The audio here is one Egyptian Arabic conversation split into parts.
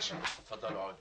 باشا اتفضل اقعد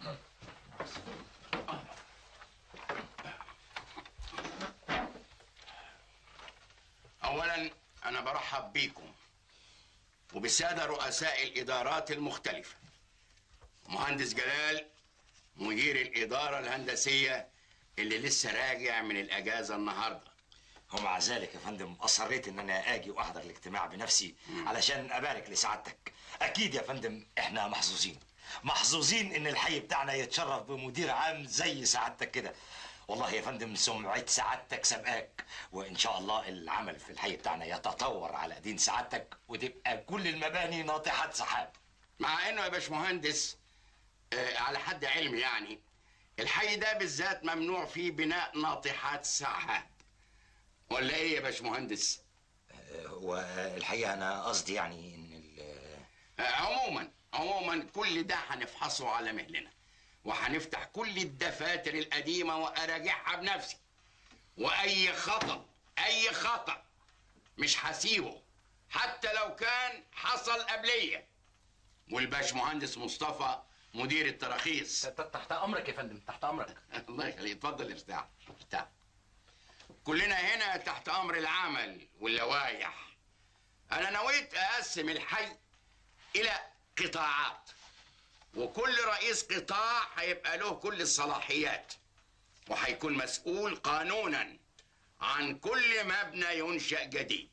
اولا انا برحب بيكم وبالساده رؤساء الادارات المختلفه مهندس جلال مدير الاداره الهندسيه اللي لسه راجع من الاجازه النهارده ومع ذلك يا فندم اصريت ان انا اجي واحضر الاجتماع بنفسي علشان ابارك لسعادتك اكيد يا فندم احنا محظوظين محظوظين ان الحي بتاعنا يتشرف بمدير عام زي سعادتك كده والله يا فندم سمعة سعادتك سبقاك وان شاء الله العمل في الحي بتاعنا يتطور على دين سعادتك وتبقى كل المباني ناطحات سحاب مع انه يا باشمهندس آه على حد علمي يعني الحي ده بالذات ممنوع فيه بناء ناطحات سحاب ولا ايه يا باشمهندس والحقيقه انا قصدي يعني ان آه عموما عموما كل ده هنفحصه على مهلنا وهنفتح كل الدفاتر القديمه واراجعها بنفسي واي خطا اي خطا مش هسيبه حتى لو كان حصل قبليه والباش مهندس مصطفى مدير التراخيص تحت امرك يا فندم تحت امرك الله يخليك اتفضل ارتاح ارتاح كلنا هنا تحت امر العمل واللوائح انا نويت اقسم الحي الى قطاعات وكل رئيس قطاع هيبقى له كل الصلاحيات وهيكون مسؤول قانونا عن كل مبنى ينشأ جديد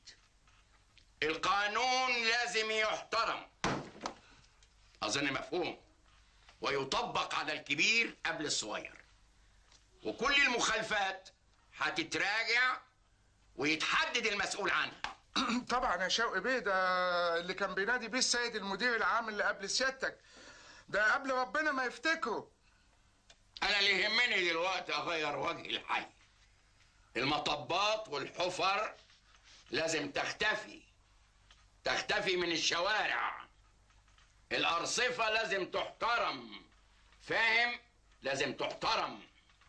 القانون لازم يحترم أظن مفهوم ويطبق على الكبير قبل الصغير وكل المخالفات هتتراجع ويتحدد المسؤول عنها طبعا يا شوقي بيه ده اللي كان بينادي بيه السيد المدير العام اللي قبل سيادتك ده قبل ربنا ما يفتكره انا اللي يهمني دلوقتي اغير وجه الحي المطبات والحفر لازم تختفي تختفي من الشوارع الارصفه لازم تحترم فاهم لازم تحترم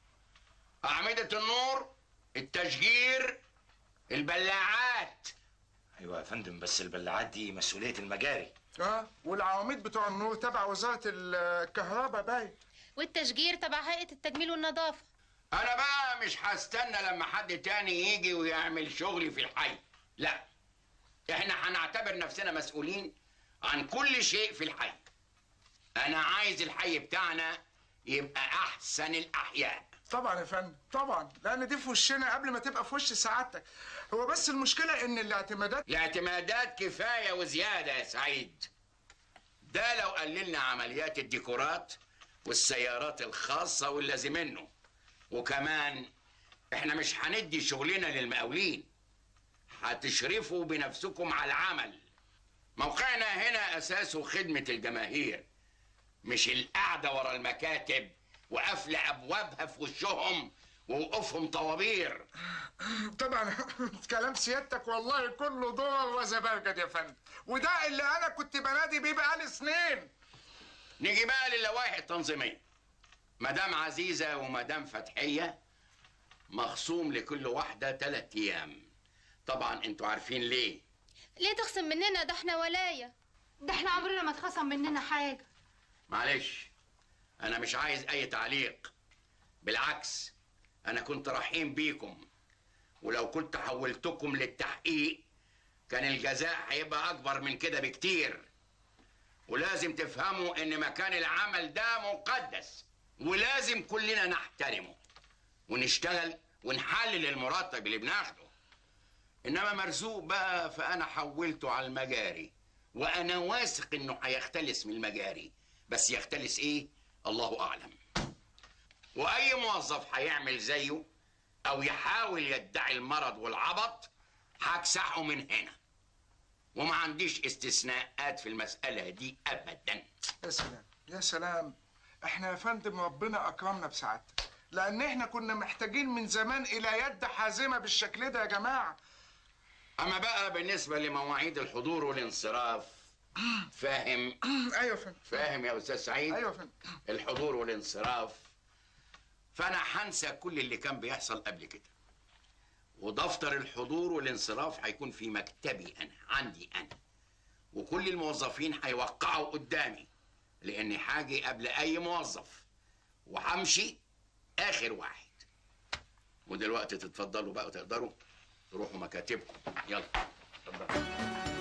اعمده النور التشجير البلاعات ايوه يا فندم بس البلاعات دي مسؤوليه المجاري اه والعواميد بتوع النور تبع وزاره الكهرباء باين والتشجير تبع هيئه التجميل والنظافه انا بقى مش هستنى لما حد تاني يجي ويعمل شغلي في الحي لا احنا هنعتبر نفسنا مسؤولين عن كل شيء في الحي انا عايز الحي بتاعنا يبقى احسن الاحياء طبعا يا فندم طبعا لان دي في وشنا قبل ما تبقى في وش سعادتك هو بس المشكله ان الاعتمادات الاعتمادات كفايه وزياده يا سعيد ده لو قللنا عمليات الديكورات والسيارات الخاصه واللازم منه وكمان احنا مش هندي شغلنا للمقاولين هتشرفوا بنفسكم على العمل موقعنا هنا اساسه خدمه الجماهير مش القعده ورا المكاتب وقفل ابوابها في وشهم ووقوفهم طوابير طبعا كلام سيادتك والله كله دور وزبرجد يا فندم وده اللي انا كنت بنادي بيه بقالي سنين نيجي بقى للوائح التنظيميه مدام عزيزه ومدام فتحيه مخصوم لكل واحده ثلاث ايام طبعا انتوا عارفين ليه ليه تخصم مننا ده احنا ولايه ده احنا عمرنا ما اتخصم مننا حاجه معلش انا مش عايز اي تعليق بالعكس انا كنت رحيم بيكم ولو كنت حولتكم للتحقيق كان الجزاء هيبقى اكبر من كده بكتير ولازم تفهموا ان مكان العمل ده مقدس ولازم كلنا نحترمه ونشتغل ونحلل المرتب اللي بناخده انما مرزوق بقى فانا حولته على المجاري وانا واثق انه هيختلس من المجاري بس يختلس ايه الله اعلم واي موظف هيعمل زيه او يحاول يدعي المرض والعبط هكسحه من هنا وما عنديش استثناءات في المسألة دي أبدا يا سلام يا سلام احنا يا فندم ربنا اكرمنا بسعادتك لان احنا كنا محتاجين من زمان الى يد حازمه بالشكل ده يا جماعه أما بقى بالنسبة لمواعيد الحضور والانصراف فاهم ايوه فندم فاهم يا أستاذ سعيد ايوه فندم الحضور والانصراف فأنا هنسى كل اللي كان بيحصل قبل كده ودفتر الحضور والانصراف هيكون في مكتبي أنا عندي أنا وكل الموظفين هيوقعوا قدامي لاني حاجي قبل اي موظف وهمشي اخر واحد ودلوقتي تتفضلوا بقى وتقدروا تروحوا مكاتبكم يلا اتفضلوا